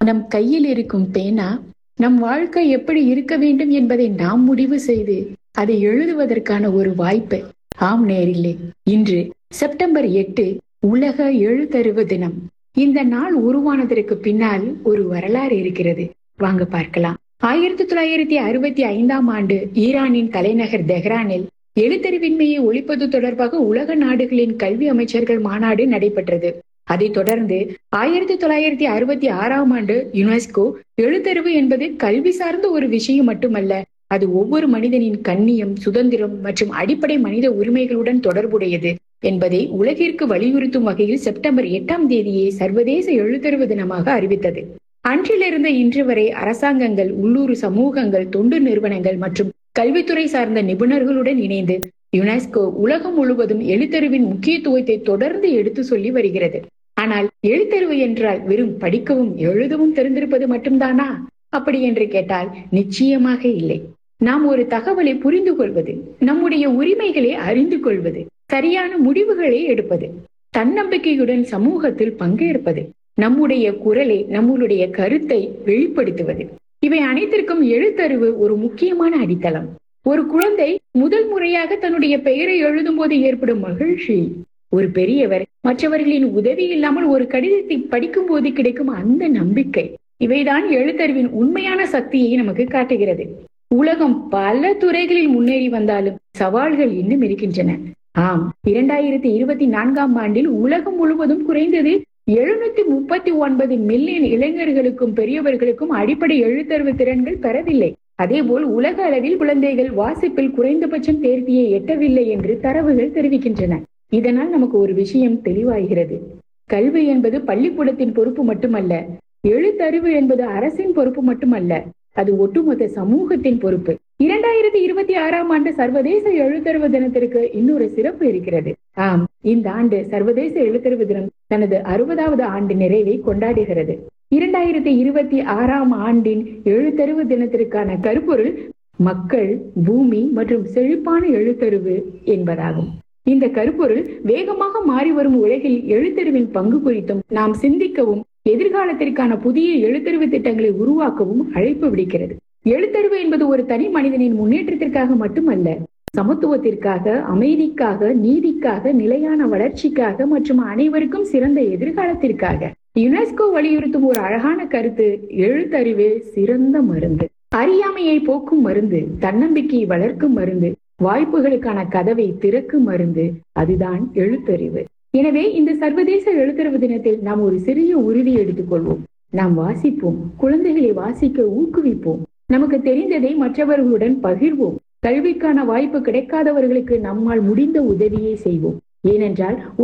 நம் கையில் இருக்கும் பேனா நம் வாழ்க்கை எப்படி இருக்க வேண்டும் என்பதை நாம் முடிவு செய்து அதை எழுதுவதற்கான ஒரு வாய்ப்பு ஆம் நேரில்லை இன்று செப்டம்பர் எட்டு உலக எழுத்தறிவு தினம் இந்த நாள் உருவானதற்கு பின்னால் ஒரு வரலாறு இருக்கிறது வாங்க பார்க்கலாம் ஆயிரத்தி தொள்ளாயிரத்தி அறுபத்தி ஐந்தாம் ஆண்டு ஈரானின் தலைநகர் தெஹ்ரானில் எழுத்தறிவின்மையை ஒழிப்பது தொடர்பாக உலக நாடுகளின் கல்வி அமைச்சர்கள் மாநாடு நடைபெற்றது அதைத் தொடர்ந்து ஆயிரத்தி தொள்ளாயிரத்தி அறுபத்தி ஆறாம் ஆண்டு யுனெஸ்கோ எழுத்தறிவு என்பது கல்வி சார்ந்த ஒரு விஷயம் மட்டுமல்ல அது ஒவ்வொரு மனிதனின் கண்ணியம் சுதந்திரம் மற்றும் அடிப்படை மனித உரிமைகளுடன் தொடர்புடையது என்பதை உலகிற்கு வலியுறுத்தும் வகையில் செப்டம்பர் எட்டாம் தேதியை சர்வதேச எழுத்தறிவு தினமாக அறிவித்தது அன்றிலிருந்து இன்று வரை அரசாங்கங்கள் உள்ளூர் சமூகங்கள் தொண்டு நிறுவனங்கள் மற்றும் கல்வித்துறை சார்ந்த நிபுணர்களுடன் இணைந்து யுனெஸ்கோ உலகம் முழுவதும் எழுத்தறிவின் முக்கியத்துவத்தை தொடர்ந்து எடுத்து சொல்லி வருகிறது ஆனால் எழுத்தறிவு என்றால் வெறும் படிக்கவும் எழுதவும் தெரிந்திருப்பது மட்டும்தானா அப்படி என்று கேட்டால் நிச்சயமாக இல்லை நாம் ஒரு தகவலை புரிந்து கொள்வது நம்முடைய உரிமைகளை அறிந்து கொள்வது சரியான முடிவுகளை எடுப்பது தன்னம்பிக்கையுடன் சமூகத்தில் பங்கேற்பது நம்முடைய குரலை நம்மளுடைய கருத்தை வெளிப்படுத்துவது இவை அனைத்திற்கும் எழுத்தறிவு ஒரு முக்கியமான அடித்தளம் ஒரு குழந்தை முதல் முறையாக தன்னுடைய பெயரை எழுதும் போது ஏற்படும் மகிழ்ச்சி ஒரு பெரியவர் மற்றவர்களின் உதவி இல்லாமல் ஒரு கடிதத்தை படிக்கும் போது கிடைக்கும் அந்த நம்பிக்கை இவைதான் எழுத்தறிவின் உண்மையான சக்தியை நமக்கு காட்டுகிறது உலகம் பல துறைகளில் முன்னேறி வந்தாலும் சவால்கள் இன்னும் இருக்கின்றன ஆம் இரண்டாயிரத்தி இருபத்தி நான்காம் ஆண்டில் உலகம் முழுவதும் குறைந்தது எழுநூத்தி முப்பத்தி ஒன்பது மில்லியன் இளைஞர்களுக்கும் பெரியவர்களுக்கும் அடிப்படை எழுத்தறிவு திறன்கள் பெறவில்லை அதேபோல் உலக அளவில் குழந்தைகள் வாசிப்பில் குறைந்தபட்சம் தேர்ச்சியை எட்டவில்லை என்று தரவுகள் தெரிவிக்கின்றன இதனால் நமக்கு ஒரு விஷயம் தெளிவாகிறது கல்வி என்பது பள்ளிக்கூடத்தின் பொறுப்பு மட்டுமல்ல எழுத்தறிவு என்பது அரசின் பொறுப்பு மட்டுமல்ல அது ஒட்டுமொத்த சமூகத்தின் பொறுப்பு இரண்டாயிரத்தி இருபத்தி ஆறாம் ஆண்டு சர்வதேச எழுத்தறிவு தினத்திற்கு இன்னொரு சிறப்பு இருக்கிறது ஆம் இந்த ஆண்டு சர்வதேச எழுத்தறிவு தினம் தனது அறுபதாவது ஆண்டு நிறைவை கொண்டாடுகிறது இரண்டாயிரத்தி இருபத்தி ஆறாம் ஆண்டின் எழுத்தறிவு தினத்திற்கான கருப்பொருள் மக்கள் பூமி மற்றும் செழிப்பான எழுத்தறிவு என்பதாகும் இந்த கருப்பொருள் வேகமாக மாறி வரும் உலகில் எழுத்தறிவின் பங்கு குறித்தும் நாம் சிந்திக்கவும் எதிர்காலத்திற்கான புதிய எழுத்தறிவு திட்டங்களை உருவாக்கவும் அழைப்பு விடுக்கிறது எழுத்தறிவு என்பது ஒரு தனி மனிதனின் முன்னேற்றத்திற்காக மட்டுமல்ல சமத்துவத்திற்காக அமைதிக்காக நீதிக்காக நிலையான வளர்ச்சிக்காக மற்றும் அனைவருக்கும் சிறந்த எதிர்காலத்திற்காக யுனெஸ்கோ வலியுறுத்தும் ஒரு அழகான கருத்து எழுத்தறிவே சிறந்த மருந்து அறியாமையை போக்கும் மருந்து தன்னம்பிக்கையை வளர்க்கும் மருந்து வாய்ப்புகளுக்கான கதவை திறக்கும் மருந்து அதுதான் எழுத்தறிவு எனவே இந்த சர்வதேச எழுத்தறிவு தினத்தில் நாம் ஒரு சிறிய உறுதி எடுத்துக்கொள்வோம் நாம் வாசிப்போம் குழந்தைகளை வாசிக்க ஊக்குவிப்போம் நமக்கு தெரிந்ததை மற்றவர்களுடன் பகிர்வோம் கல்விக்கான வாய்ப்பு கிடைக்காதவர்களுக்கு நம்மால் முடிந்த உதவியை செய்வோம் ஏனென்றால்